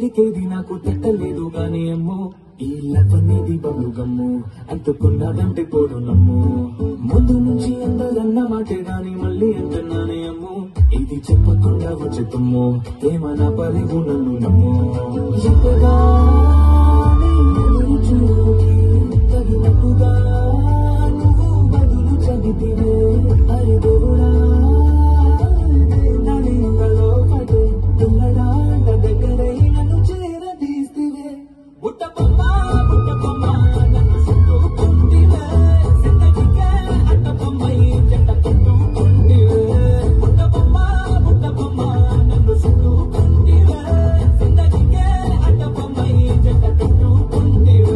పలికేది నాకు తిట్టలేదు గాని అమ్మో ఈ లవ్ అనేది బబులు గమ్ము అంటుకున్నదంటే పోదు నమ్ము ముందు నుంచి అందరన్న మాటే గాని మళ్ళీ అంటున్నానే అమ్ము ఇది చెప్పకుండా వచ్చే తుమ్ము ఏమన్నా పరిగు నన్ను నమ్ము ఎంతగా ఎదురు చూడి తగినట్టుగా నువ్వు బదులు చదివివే అరే దేవుడా నలింగలో పడే పిల్లడాట దగ్గరై నన్ను చేరదీస్తివే బుట్టబొమ్మ బుట్టబొమ్మ నన్ను చుట్టుకుంటివే జిందగీకే అట్టబొమ్మై జంట కట్టుకుంటివే బుట్టబొమ్మ బుట్టబొమ్మ నన్ను చుట్టుకుంటివే జిందగీకే అట్టబొమ్మై జంట కట్టుకుంటివే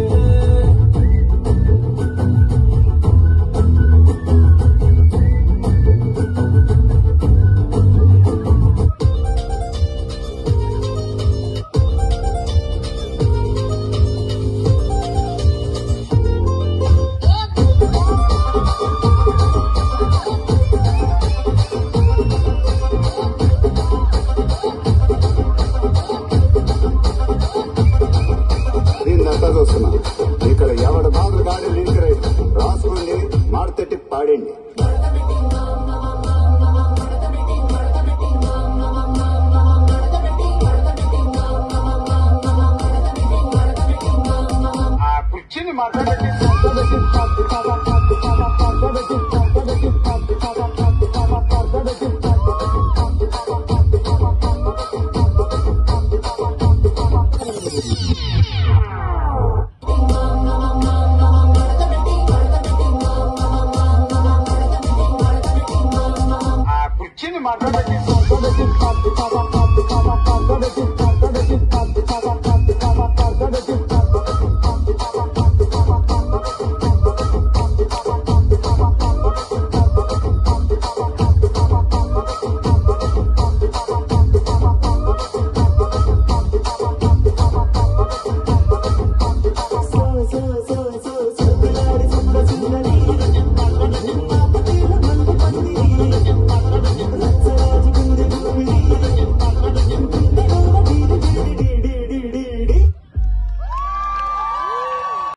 దీన్నంతా చూస్తున్నా ఇక్కడ ఎవడు బాగు గాడి లింక్ రాసుకోండి మాడతెట్టి పాడండి ఆ కుర్చీని మాట్లాడండి ఆ కుర్చీని మాట్లాడండి